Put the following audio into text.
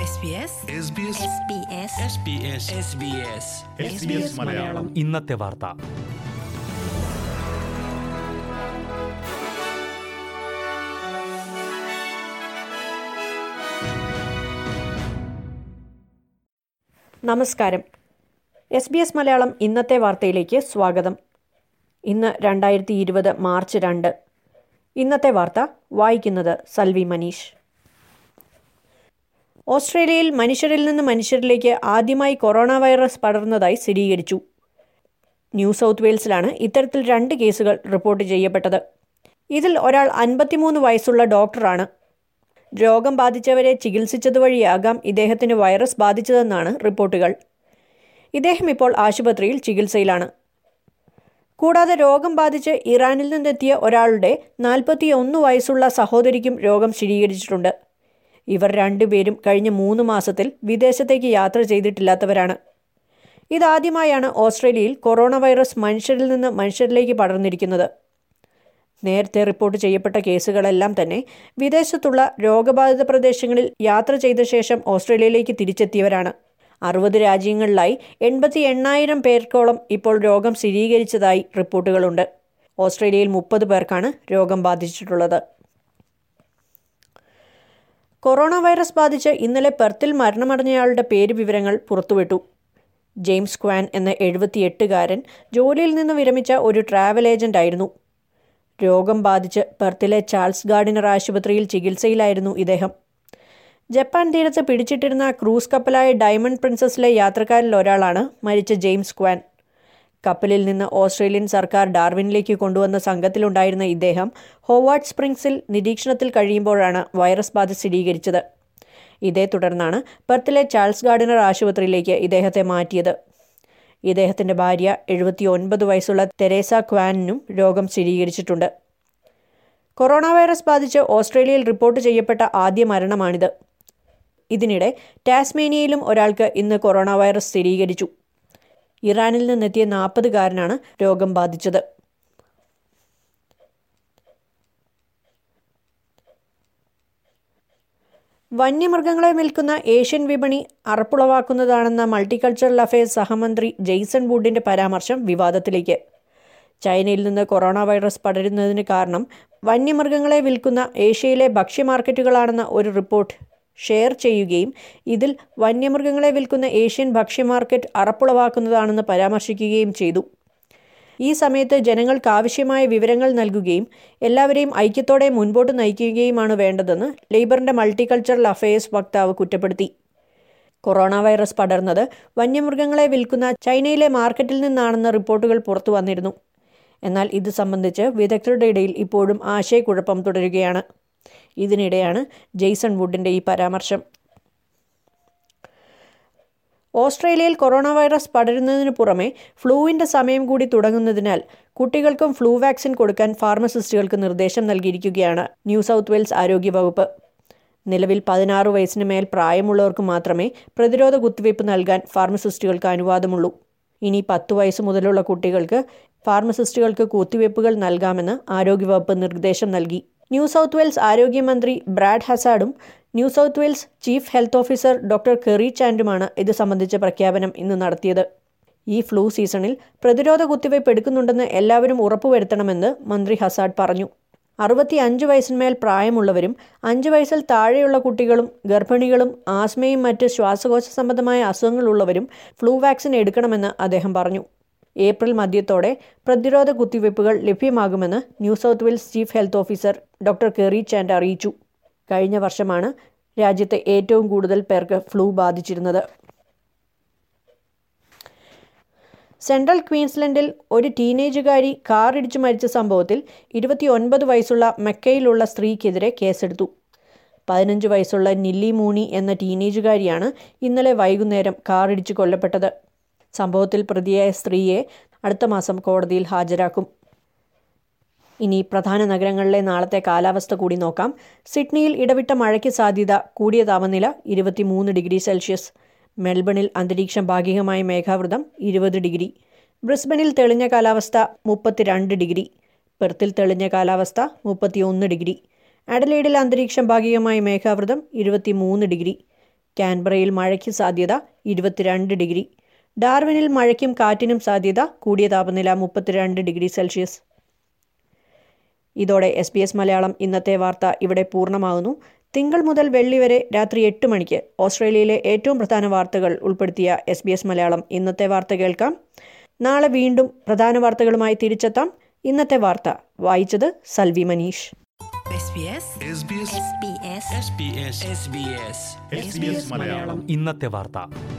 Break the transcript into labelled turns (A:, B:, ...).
A: SBS
B: SBS
C: Malayalam
B: ഇന്നത്തെ വാർത്ത
D: നമസ്കാരം എസ് ബി എസ് മലയാളം ഇന്നത്തെ വാർത്തയിലേക്ക് സ്വാഗതം ഇന്ന് രണ്ടായിരത്തി ഇരുപത് മാർച്ച് രണ്ട് ഇന്നത്തെ വാർത്ത വായിക്കുന്നത് സൽവി മനീഷ് ഓസ്ട്രേലിയയിൽ മനുഷ്യരിൽ നിന്ന് മനുഷ്യരിലേക്ക് ആദ്യമായി കൊറോണ വൈറസ് പടർന്നതായി സ്ഥിരീകരിച്ചു ന്യൂ സൗത്ത് വെയിൽസിലാണ് ഇത്തരത്തിൽ രണ്ട് കേസുകൾ റിപ്പോർട്ട് ചെയ്യപ്പെട്ടത് ഇതിൽ ഒരാൾ അൻപത്തിമൂന്ന് വയസ്സുള്ള ഡോക്ടറാണ് രോഗം ബാധിച്ചവരെ ചികിത്സിച്ചതുവഴിയാകാം ഇദ്ദേഹത്തിന് വൈറസ് ബാധിച്ചതെന്നാണ് റിപ്പോർട്ടുകൾ ഇദ്ദേഹം ഇപ്പോൾ ആശുപത്രിയിൽ ചികിത്സയിലാണ് കൂടാതെ രോഗം ബാധിച്ച് ഇറാനിൽ നിന്നെത്തിയ ഒരാളുടെ നാൽപ്പത്തിയൊന്ന് വയസ്സുള്ള സഹോദരിക്കും രോഗം സ്ഥിരീകരിച്ചിട്ടുണ്ട് ഇവർ രണ്ടുപേരും കഴിഞ്ഞ മൂന്ന് മാസത്തിൽ വിദേശത്തേക്ക് യാത്ര ചെയ്തിട്ടില്ലാത്തവരാണ് ഇതാദ്യമായാണ് ഓസ്ട്രേലിയയിൽ കൊറോണ വൈറസ് മനുഷ്യരിൽ നിന്ന് മനുഷ്യരിലേക്ക് പടർന്നിരിക്കുന്നത് നേരത്തെ റിപ്പോർട്ട് ചെയ്യപ്പെട്ട കേസുകളെല്ലാം തന്നെ വിദേശത്തുള്ള രോഗബാധിത പ്രദേശങ്ങളിൽ യാത്ര ചെയ്ത ശേഷം ഓസ്ട്രേലിയയിലേക്ക് തിരിച്ചെത്തിയവരാണ് അറുപത് രാജ്യങ്ങളിലായി എൺപത്തി എണ്ണായിരം പേർക്കോളം ഇപ്പോൾ രോഗം സ്ഥിരീകരിച്ചതായി റിപ്പോർട്ടുകളുണ്ട് ഓസ്ട്രേലിയയിൽ മുപ്പത് പേർക്കാണ് രോഗം ബാധിച്ചിട്ടുള്ളത് കൊറോണ വൈറസ് ബാധിച്ച് ഇന്നലെ പെർത്തിൽ മരണമടഞ്ഞയാളുടെ പേര് വിവരങ്ങൾ പുറത്തുവിട്ടു ജെയിംസ് ക്വാൻ എന്ന എഴുപത്തിയെട്ടുകാരൻ ജോലിയിൽ നിന്ന് വിരമിച്ച ഒരു ട്രാവൽ ഏജന്റ് ആയിരുന്നു രോഗം ബാധിച്ച് പെർത്തിലെ ചാൾസ് ഗാർഡിനർ ആശുപത്രിയിൽ ചികിത്സയിലായിരുന്നു ഇദ്ദേഹം ജപ്പാൻ തീരത്ത് പിടിച്ചിട്ടിരുന്ന ക്രൂസ് കപ്പലായ ഡയമണ്ട് പ്രിൻസസിലെ യാത്രക്കാരിൽ ഒരാളാണ് മരിച്ച ജെയിംസ് ക്വാൻ കപ്പലിൽ നിന്ന് ഓസ്ട്രേലിയൻ സർക്കാർ ഡാർവിനിലേക്ക് കൊണ്ടുവന്ന സംഘത്തിലുണ്ടായിരുന്ന ഇദ്ദേഹം ഹോവാർഡ് സ്പ്രിങ്സിൽ നിരീക്ഷണത്തിൽ കഴിയുമ്പോഴാണ് വൈറസ് ബാധ സ്ഥിരീകരിച്ചത് ഇതേ തുടർന്നാണ് പെർത്തിലെ ചാൾസ് ഗാർഡിനർ ആശുപത്രിയിലേക്ക് ഇദ്ദേഹത്തെ മാറ്റിയത് ഇദ്ദേഹത്തിന്റെ ഭാര്യ എഴുപത്തി ഒൻപത് വയസ്സുള്ള തെരേസ ക്വാനിനും രോഗം സ്ഥിരീകരിച്ചിട്ടുണ്ട് കൊറോണ വൈറസ് ബാധിച്ച് ഓസ്ട്രേലിയയിൽ റിപ്പോർട്ട് ചെയ്യപ്പെട്ട ആദ്യ മരണമാണിത് ഇതിനിടെ ടാസ്മേനിയയിലും ഒരാൾക്ക് ഇന്ന് കൊറോണ വൈറസ് സ്ഥിരീകരിച്ചു ഇറാനിൽ നിന്നെത്തിയ നാൽപ്പതുകാരനാണ് രോഗം ബാധിച്ചത് വന്യമൃഗങ്ങളെ വിൽക്കുന്ന ഏഷ്യൻ വിപണി അറപ്പുളവാക്കുന്നതാണെന്ന മൾട്ടികൾച്ചറൽ അഫയേഴ്സ് സഹമന്ത്രി ജെയ്സൺ വുഡിന്റെ പരാമർശം വിവാദത്തിലേക്ക് ചൈനയിൽ നിന്ന് കൊറോണ വൈറസ് പടരുന്നതിന് കാരണം വന്യമൃഗങ്ങളെ വിൽക്കുന്ന ഏഷ്യയിലെ ഭക്ഷ്യ മാർക്കറ്റുകളാണെന്ന ഒരു റിപ്പോർട്ട് ഷെയർ ചെയ്യുകയും ഇതിൽ വന്യമൃഗങ്ങളെ വിൽക്കുന്ന ഏഷ്യൻ ഭക്ഷ്യ മാർക്കറ്റ് അറപ്പുളവാക്കുന്നതാണെന്ന് പരാമർശിക്കുകയും ചെയ്തു ഈ സമയത്ത് ജനങ്ങൾക്ക് ആവശ്യമായ വിവരങ്ങൾ നൽകുകയും എല്ലാവരെയും ഐക്യത്തോടെ മുൻപോട്ട് നയിക്കുകയുമാണ് വേണ്ടതെന്ന് ലേബറിന്റെ മൾട്ടികൾച്ചറൽ അഫയേഴ്സ് വക്താവ് കുറ്റപ്പെടുത്തി കൊറോണ വൈറസ് പടർന്നത് വന്യമൃഗങ്ങളെ വിൽക്കുന്ന ചൈനയിലെ മാർക്കറ്റിൽ നിന്നാണെന്ന റിപ്പോർട്ടുകൾ പുറത്തു വന്നിരുന്നു എന്നാൽ ഇത് സംബന്ധിച്ച് വിദഗ്ധരുടെ ഇടയിൽ ഇപ്പോഴും ആശയക്കുഴപ്പം തുടരുകയാണ് ഇതിനിടെയാണ് ജെയ്സൺ വുഡിന്റെ ഈ പരാമർശം ഓസ്ട്രേലിയയിൽ കൊറോണ വൈറസ് പടരുന്നതിനു പുറമെ ഫ്ലൂവിന്റെ സമയം കൂടി തുടങ്ങുന്നതിനാൽ കുട്ടികൾക്കും ഫ്ലൂ വാക്സിൻ കൊടുക്കാൻ ഫാർമസിസ്റ്റുകൾക്ക് നിർദ്ദേശം നൽകിയിരിക്കുകയാണ് ന്യൂ സൗത്ത് വെയിൽസ് ആരോഗ്യവകുപ്പ് നിലവിൽ പതിനാറ് വയസ്സിന് മേൽ പ്രായമുള്ളവർക്ക് മാത്രമേ പ്രതിരോധ കുത്തിവയ്പ് നൽകാൻ ഫാർമസിസ്റ്റുകൾക്ക് അനുവാദമുള്ളൂ ഇനി പത്ത് വയസ്സ് മുതലുള്ള കുട്ടികൾക്ക് ഫാർമസിസ്റ്റുകൾക്ക് കുത്തിവയ്പ്പുകൾ നൽകാമെന്ന് ആരോഗ്യവകുപ്പ് നിർദ്ദേശം നൽകി ന്യൂ സൗത്ത് വെയിൽസ് ആരോഗ്യമന്ത്രി ബ്രാഡ് ഹസാഡും New south Wales chief health officer doctor Kerry ചാൻഡുമാണ് ഇത് സംബന്ധിച്ച പ്രഖ്യാപനം ഇന്ന് നടത്തിയത് ഈ ഫ്ലൂ സീസണിൽ പ്രതിരോധ കുത്തിവയ്പ് എടുക്കുന്നുണ്ടെന്ന് എല്ലാവരും ഉറപ്പുവരുത്തണമെന്ന് മന്ത്രി ഹസാഡ് പറഞ്ഞു അറുപത്തി അഞ്ച് വയസ്സിന്മേൽ പ്രായമുള്ളവരും അഞ്ച് വയസ്സിൽ താഴെയുള്ള കുട്ടികളും ഗർഭിണികളും ആസ്മയും മറ്റ് ശ്വാസകോശ സംബന്ധമായ അസുഖങ്ങളുള്ളവരും ഫ്ലൂ വാക്സിൻ എടുക്കണമെന്ന് അദ്ദേഹം പറഞ്ഞു ഏപ്രിൽ മധ്യത്തോടെ പ്രതിരോധ കുത്തിവയ്പ്പുകൾ ലഭ്യമാകുമെന്ന് new south Wales chief health officer doctor Kerry Chant അറിയിച്ചു കഴിഞ്ഞ വർഷമാണ് രാജ്യത്തെ ഏറ്റവും കൂടുതൽ പേർക്ക് ഫ്ലൂ ബാധിച്ചിരുന്നത് സെൻട്രൽ ക്വീൻസ്ലൻഡിൽ ഒരു ടീനേജുകാരി കാർ ഇടിച്ചു മരിച്ച സംഭവത്തിൽ ഇരുപത്തിയൊൻപത് വയസ്സുള്ള മെക്കയിലുള്ള സ്ത്രീക്കെതിരെ കേസെടുത്തു പതിനഞ്ച് വയസ്സുള്ള നില്ലി മൂണി എന്ന ടീനേജുകാരിയാണ് ഇന്നലെ വൈകുന്നേരം കാർ ഇടിച്ചു കൊല്ലപ്പെട്ടത് സംഭവത്തിൽ പ്രതിയായ സ്ത്രീയെ അടുത്ത മാസം കോടതിയിൽ ഹാജരാക്കും ഇനി പ്രധാന നഗരങ്ങളിലെ നാളത്തെ കാലാവസ്ഥ കൂടി നോക്കാം സിഡ്നിയിൽ ഇടവിട്ട മഴയ്ക്ക് സാധ്യത കൂടിയ താപനില ഇരുപത്തിമൂന്ന് ഡിഗ്രി സെൽഷ്യസ് മെൽബണിൽ അന്തരീക്ഷം ഭാഗികമായി മേഘാവൃതം ഇരുപത് ഡിഗ്രി ബ്രിസ്ബനിൽ തെളിഞ്ഞ കാലാവസ്ഥ മുപ്പത്തിരണ്ട് ഡിഗ്രി പെർത്തിൽ തെളിഞ്ഞ കാലാവസ്ഥ മുപ്പത്തിയൊന്ന് ഡിഗ്രി അഡലേഡിൽ അന്തരീക്ഷം ഭാഗികമായി മേഘാവൃതം ഇരുപത്തിമൂന്ന് ഡിഗ്രി കാൻബറയിൽ മഴയ്ക്ക് സാധ്യത ഇരുപത്തിരണ്ട് ഡിഗ്രി ഡാർവിനിൽ മഴയ്ക്കും കാറ്റിനും സാധ്യത കൂടിയ താപനില മുപ്പത്തിരണ്ട് ഡിഗ്രി സെൽഷ്യസ് ഇതോടെ എസ് ബി എസ് മലയാളം ഇന്നത്തെ വാർത്ത ഇവിടെ പൂർണ്ണമാകുന്നു തിങ്കൾ മുതൽ വെള്ളി വരെ രാത്രി എട്ട് മണിക്ക് ഓസ്ട്രേലിയയിലെ ഏറ്റവും പ്രധാന വാർത്തകൾ ഉൾപ്പെടുത്തിയ എസ് ബി എസ് മലയാളം ഇന്നത്തെ വാർത്ത കേൾക്കാം നാളെ വീണ്ടും പ്രധാന വാർത്തകളുമായി തിരിച്ചെത്താം ഇന്നത്തെ വാർത്ത വായിച്ചത് Salvi Manish
A: SBS
B: SBS
A: SBS
B: SBS
A: SBS
B: ഇന്നത്തെ വാർത്ത